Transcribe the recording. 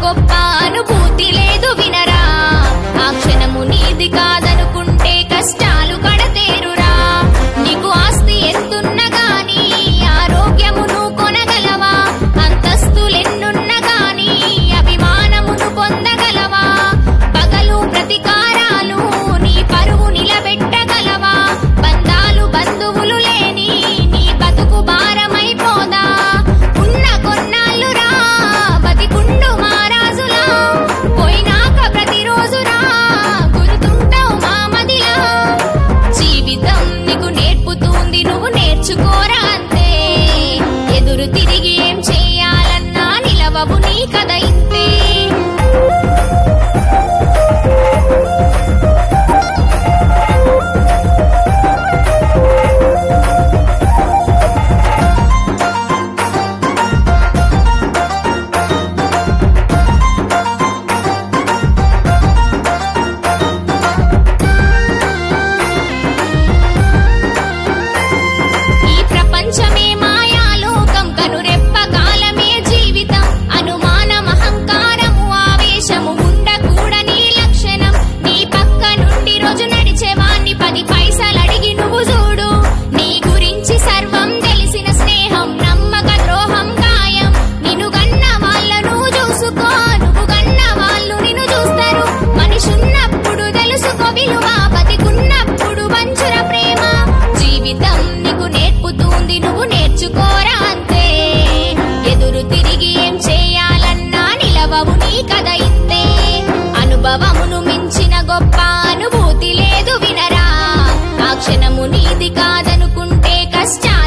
గొప్ప అనుభూతి లేదు వినరా ఆ క్షణము నీది కాదనుకుంటే కష్టాలు కడతేరురా నీకు ఆస్తి ఎంతున్నా గాని ఆరోగ్యమును కొనగలవా అంతస్తులెన్నున్నా గాని అభిమానమును పొందగలవా పగలు ప్రతీకారాలు నీ పరువు నిలబెట్టగలవా బంధాలు బంధువులు లేని నీ బతుకు భారమైపోదా ఉన్న కొన్నాళ్ళురా బతికుండు మారాజులా పోయినాక ప్రతిరోజురా గుర్తుంటావు మా మదిలా జీవితం నీకు నేర్పుతుంది నువ్వు నేర్చుకోరా అంతే ఎదురు తిరిగి ఏం చేయాలన్నా నిలవవు నీ కథ ఇంతే ఈ ప్రపంచమే మాయాలోకం కనురెప్ప కాలమే జీవితం అనుమానం అహంకారము ఆవేశము ఉండకూడని లక్షణం నీ పక్క నుండి రోజు నడిచేవాణ్ణి పది పైసలు అడిగి నువ్వు చూడు నీ గురించి సర్వం తెలిసిన స్నేహం నమ్మక ద్రోహం ఖాయం నిన్ను గన్న వాళ్ళను చూసుకో నువ్వు గన్న వాళ్ళు నిన్ను చూస్తారు మనిషున్నప్పుడు తెలుసుకో విలువ బతికున్నప్పుడు వంచుర ప్రేమ జీవితం నీకు నేర్పుతుంది నువ్వు నేర్చుకోరా అంతే ఎదురు తిరిగి ఏం చేయాలన్నా నిలవవు నీ కథ ఇంతే అనుభవమును మించిన గొప్ప అనుభూతి లేదు వినరా ఆ క్షణము నీది కాదనుకుంటే కష్టాలు